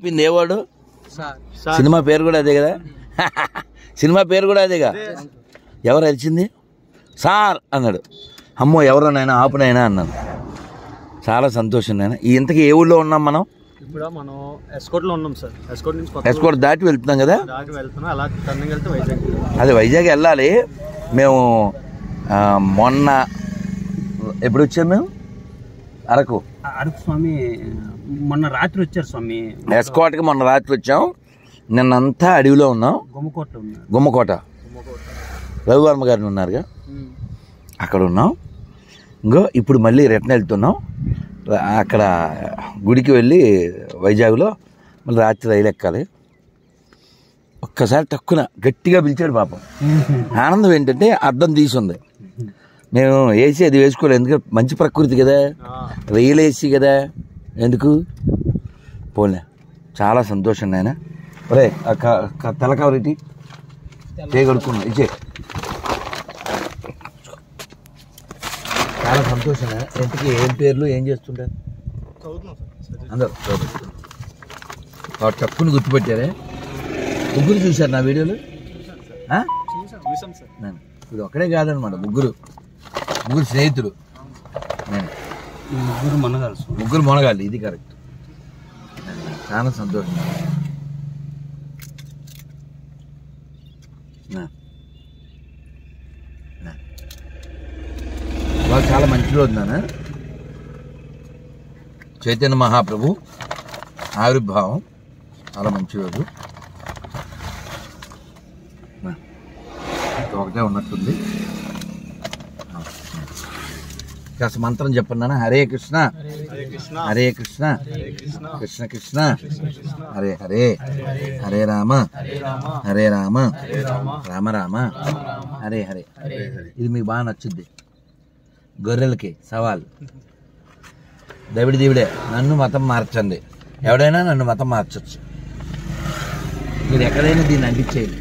చెప్పింది ఏవాడు సినిమా పేరు కూడా అదే కదా సినిమా పేరు కూడా అదేగా ఎవరు అరిచింది సార్ అన్నాడు అమ్మో ఎవరోనైనా ఆపునైనా అన్నాను చాలా సంతోషం నాయన ఈ ఇంతకీ ఏ ఊళ్ళో ఉన్నాం మనం ఇప్పుడు మనం ఎస్కోట్ లో ఉన్నాం సార్ ఎస్కోట్ నుంచి పక్క ఎస్కోట్ దాటి వెళ్తున్నాం కదా దాటి వెళ్తున్నాం అలా టర్నింగ్ వెళ్తే వైజాగ్ అది వైజాగ్ వెళ్ళాలి మేము ఆ, మొన్న ఎప్పుడు వచ్చాము మేము అరకు అరకు స్వామి మొన్న రాత్రి వచ్చారు స్వామి ఎస్కోట్కి మొన్న రాత్రి వచ్చాం నిన్నంతా అడవిలో ఉన్నాం గుమ్మకోట ఉన్నారు గుమ్మకోట రవివర్మ గారిని ఉన్నారుగా అక్కడ ఉన్నాం ఇంకో ఇప్పుడు మళ్ళీ రిటర్న్ వెళ్తున్నాం ర- అక్కడ గుడికి వెళ్ళి వైజాగ్లో మళ్ళీ రాత్రి రైలు ఎక్కాలి ఒక్కసారి తక్కువ గట్టిగా పిలిచాడు పాపం ఆనందం ఏంటంటే అద్దం తీసుంది మేము ఏసీ అది వేసుకోలేదు ఎందుకంటే మంచి ప్రకృతి కదా రైలు ఏసీ కదా ఎందుకు పోలే చాలా సంతోషం నాయన ఒరే ఆ క- క- తల కవరిటి చేయగలుగుతున్నా ఇచ్చే చాలా సంతోషం నాయన ఇంతకీ ఏం పేర్లు ఏం చేస్తుంటారు అందరు చదువుతున్నారు. వాడు తప్పుని గుర్తుపెట్టారే ముగ్గురు చూశారు నా వీడియోలు ఆ? చూసాం సార్ నేను ఇది ఒక్కడే కాదనమాట ముగ్గురు ముగ్గురు స్నేహితులు నేను ఈ ముగ్గురు మనగారు స్వామి ముగ్గురు మొనగాలి ఇది కరెక్ట్ చాలా సంతోషం నా. నా. ఇవాళ చాలా మంచి రోజు నాన్న చైతన్య మహాప్రభు ఆవిర్భావం చాలా మంచి రోజు నా. ఇంకా ఒకటే ఉన్నట్టుంది కాస్త మంత్రం చెప్పండి నాన్న హరే కృష్ణ హరే కృష్ణ హరే కృష్ణ కృష్ణ కృష్ణ హరే హరే హరే రామ హరే రామ రామ రామ హరే హరే ఇది మీకు బాగా నచ్చుద్ది గొర్రెలకి సవాల్ దవిడి దేవుడే నన్ను మతం మార్చండి ఎవడైనా నన్ను మతం మార్చొచ్చు మీరు ఎక్కడైనా దీన్ని అంటించేయండి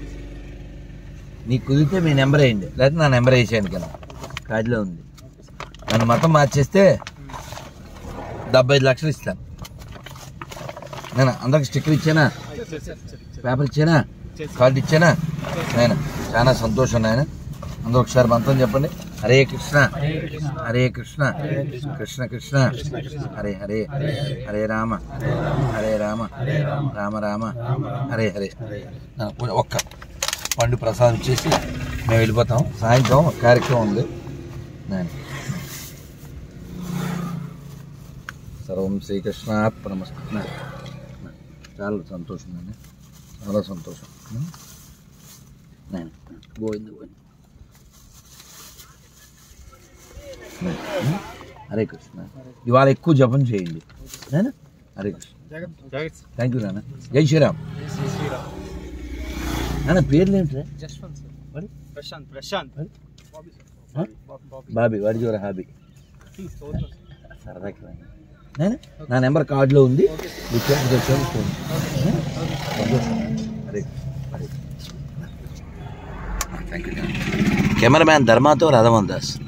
నీకు కుదిరితే మీ నెంబర్ వేయండి లేకపోతే నా నెంబర్ వేసేయండి కదా కాజులో ఉంది నన్ను మతం మార్చేస్తే డెబ్బై ఐదు లక్షలు ఇస్తాను నేను అందరికి స్టిక్కర్ ఇచ్చానా పేపర్ ఇచ్చానా కార్డు ఇచ్చానా నేను చాలా సంతోషం నాయన అందరూ ఒకసారి మంత్రం చెప్పండి హరే కృష్ణ హరే కృష్ణ కృష్ణ కృష్ణ హరే హరే హరే రామ హరే రామ రామ రామ హరే హరే నా పూజ- ఒక్క పండు ప్రసాదం చేసి మేము వెళ్ళిపోతాం సాయంత్రం ఒక కార్యక్రమం ఉంది నేను సర్వం శ్రీకృష్ణ నమస్తే చాలా సంతోషం నేను చాలా సంతోషం నేను గోవింద గోవింద హరే కృష్ణ ఇవాళ ఎక్కువ జపం చేయండి నేనా హరే కృష్ణ జాగ్రత్త థ్యాంక్ యూ నాన్న జై శ్రీరామ్ నాన్న పేర్లు ఏంట్రా జస్వంత్ సార్ వాడి? ప్రశాంత్ ప్రశాంత్ ఆ? బాబీ వాడి యువర్ హ్యాబీ సరదాకి రాయండి. నేనా నా నెంబర్ కార్డులో ఉంది వచ్చాను వచ్చాను ఫోన్ నేనా? సంతోషం. Hare Hare thank you cameraman ధర్మాతో రాధమోహన్ దాస్